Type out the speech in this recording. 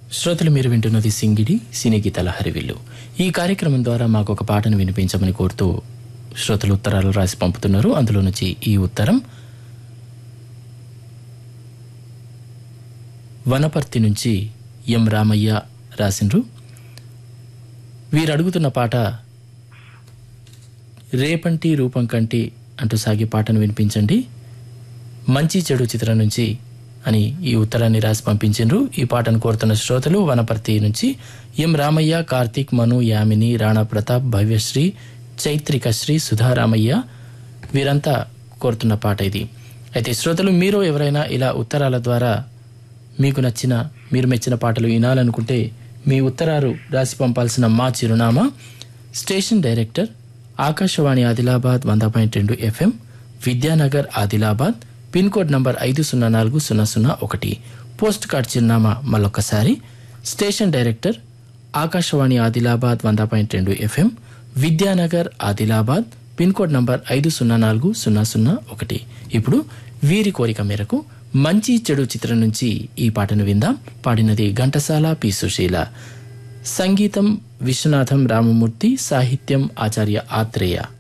శ్రోతలు మీరు వింటున్నది సింగిడి సినీ గీతాల హరివిల్లు ఈ కార్యక్రమం ద్వారా మాకు ఒక పాటను వినిపించమని కోరుతూ శ్రోతలు ఉత్తరాలు రాసి పంపుతున్నారు అందులో నుంచి ఈ ఉత్తరం వనపర్తి నుంచి ఎం రామయ్య రాసిండ్రు వీరు అడుగుతున్న పాట రేపంటి రూపం కంటి అంటూ సాగే పాటను వినిపించండి మంచి చెడు చిత్రం నుంచి అని ఈ ఉత్తరాన్ని రాసి పంపించిండ్రు ఈ పాటను కోరుతున్న శ్రోతలు వనపర్తి నుంచి ఎం రామయ్య కార్తీక్ మను యామిని రాణా ప్రతాప్ భవ్యశ్రీ చైత్రికశ్రీ సుధారామయ్య వీరంతా కోరుతున్న పాట ఇది అయితే శ్రోతలు మీరు ఎవరైనా ఇలా ఉత్తరాల ద్వారా మీకు నచ్చిన మీరు మెచ్చిన పాటలు వినాలనుకుంటే మీ ఉత్తరాలు రాసి పంపాల్సిన మా చిరునామా స్టేషన్ డైరెక్టర్ ఆకాశవాణి ఆదిలాబాద్ వంద పాయింట్ రెండు FM Vidyanagar Adilabad pin code number ఐదు సున్నా నాలుగు సున్నా సున్నా ఒకటి పోస్ట్ కార్డ్ చిరునామా మళ్ళొక్కసారి స్టేషన్ డైరెక్టర్ ఆకాశవాణి ఆదిలాబాద్ వంద పాయింట్ రెండు FM Vidyanagar Adilabad pin code number ఐదు సున్నా నాలుగు సున్నా సున్నా ఒకటి ఇప్పుడు వీరి కోరిక మేరకు మంచి చెడు చిత్రం నుంచి ఈ పాటను విందాం పాడినది ఘంటసాల పి సుశీల సంగీతం విశ్వనాథం రామమూర్తి సాహిత్యం ఆచార్య ఆత్రేయ